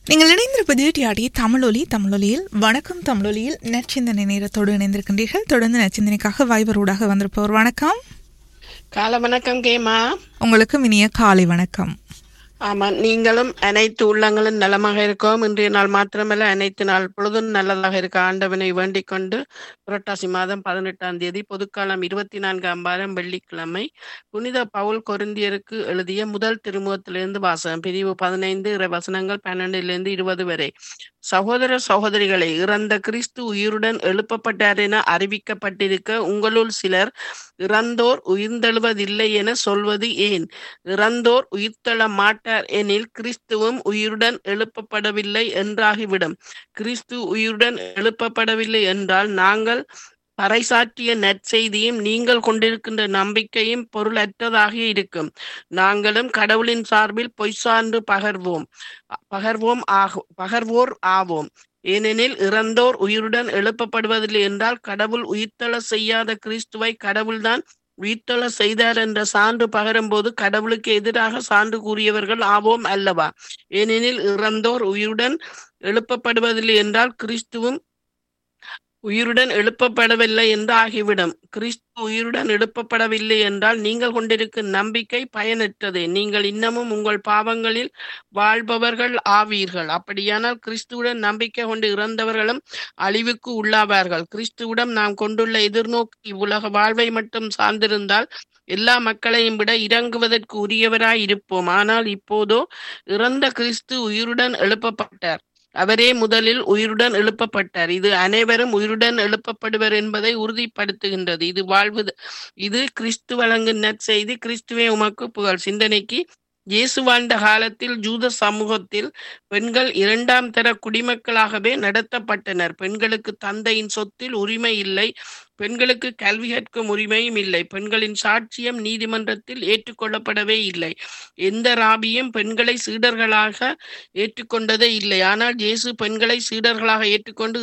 நீங்கள் இணைந்திருப்பது டிஆடி தமிழொலி தமிழொலியில் வணக்கம் தமிழொலியில் நச்சிந்தனை நேரத்தோடு இணைந்திருக்கின்றீர்கள் தொடர்ந்து நச்சிந்தனைக்காக வாய்வரோடாக வந்திருப்பவர் வணக்கம் கால வணக்கம் கேமா உங்களுக்கும் இனிய காலை வணக்கம் ஆமா நீங்களும் அனைத்து உள்ளங்களும் நலமாக இருக்கோம் இன்றைய நாள் மாத்திரமல்ல அனைத்து நாள் பொழுதும் நல்லதாக இருக்க ஆண்டவனை வேண்டிக் கொண்டு புரட்டாசி மாதம் பதினெட்டாம் தேதி பொதுக்காலம் இருபத்தி நான்காம் வாரம் வெள்ளிக்கிழமை புனித பவுல் கொரிந்தியருக்கு எழுதிய முதல் திருமுகத்திலிருந்து வாசகம் பிரிவு பதினைந்து இறை வசனங்கள் பன்னெண்டிலிருந்து இருபது வரை சகோதர சகோதரிகளை இறந்த கிறிஸ்து உயிருடன் எழுப்பப்பட்டார் என அறிவிக்கப்பட்டிருக்க உங்களுள் சிலர் இறந்தோர் உயிர்த்தெழுவதில்லை என சொல்வது ஏன் இறந்தோர் உயிர்த்தெழ மாட்டார் எனில் கிறிஸ்துவும் உயிருடன் எழுப்பப்படவில்லை என்றாகிவிடும் கிறிஸ்து உயிருடன் எழுப்பப்படவில்லை என்றால் நாங்கள் பறைசாற்றிய நற்செய்தியும் நீங்கள் கொண்டிருக்கின்ற நம்பிக்கையும் பொருளற்றதாக இருக்கும் நாங்களும் கடவுளின் சார்பில் பொய் சான்று பகர்வோம் பகர்வோம் ஆகும் பகர்வோர் ஆவோம் ஏனெனில் இறந்தோர் உயிருடன் எழுப்பப்படுவதில்லை என்றால் கடவுள் உயிர்த்தெழ செய்யாத கிறிஸ்துவை கடவுள்தான் உயிர்த்தெழ செய்தார் என்ற சான்று பகரும்போது கடவுளுக்கு எதிராக சான்று கூறியவர்கள் ஆவோம் அல்லவா ஏனெனில் இறந்தோர் உயிருடன் எழுப்பப்படுவதில்லை என்றால் கிறிஸ்துவும் உயிருடன் எழுப்பப்படவில்லை என்று ஆகிவிடும் கிறிஸ்து உயிருடன் எழுப்பப்படவில்லை என்றால் நீங்கள் கொண்டிருக்கும் நம்பிக்கை பயனற்றது நீங்கள் இன்னமும் உங்கள் பாவங்களில் வாழ்பவர்கள் ஆவீர்கள் அப்படியானால் கிறிஸ்துவுடன் நம்பிக்கை கொண்டு இறந்தவர்களும் அழிவுக்கு உள்ளாவார்கள் கிறிஸ்துவிடம் நாம் கொண்டுள்ள எதிர்நோக்கி உலக வாழ்வை மட்டும் சார்ந்திருந்தால் எல்லா மக்களையும் விட இறங்குவதற்கு உரியவராய் இருப்போம் ஆனால் இப்போதோ இறந்த கிறிஸ்து உயிருடன் எழுப்பப்பட்டார் அவரே முதலில் உயிருடன் எழுப்பப்பட்டார் இது அனைவரும் உயிருடன் எழுப்பப்படுவர் என்பதை உறுதிப்படுத்துகின்றது இது வாழ்வு இது கிறிஸ்து வழங்கும் நற்செய்தி கிறிஸ்துவே உமக்கு புகழ் சிந்தனைக்கு இயேசு வாழ்ந்த காலத்தில் ஜூத சமூகத்தில் பெண்கள் இரண்டாம் தர குடிமக்களாகவே நடத்தப்பட்டனர் பெண்களுக்கு தந்தையின் சொத்தில் உரிமை இல்லை பெண்களுக்கு கல்வி கற்கும் உரிமையும் இல்லை பெண்களின் சாட்சியம் நீதிமன்றத்தில் ஏற்றுக்கொள்ளப்படவே இல்லை எந்த ராபியும் பெண்களை சீடர்களாக ஏற்றுக்கொண்டதே இல்லை ஆனால் இயேசு பெண்களை சீடர்களாக ஏற்றுக்கொண்டு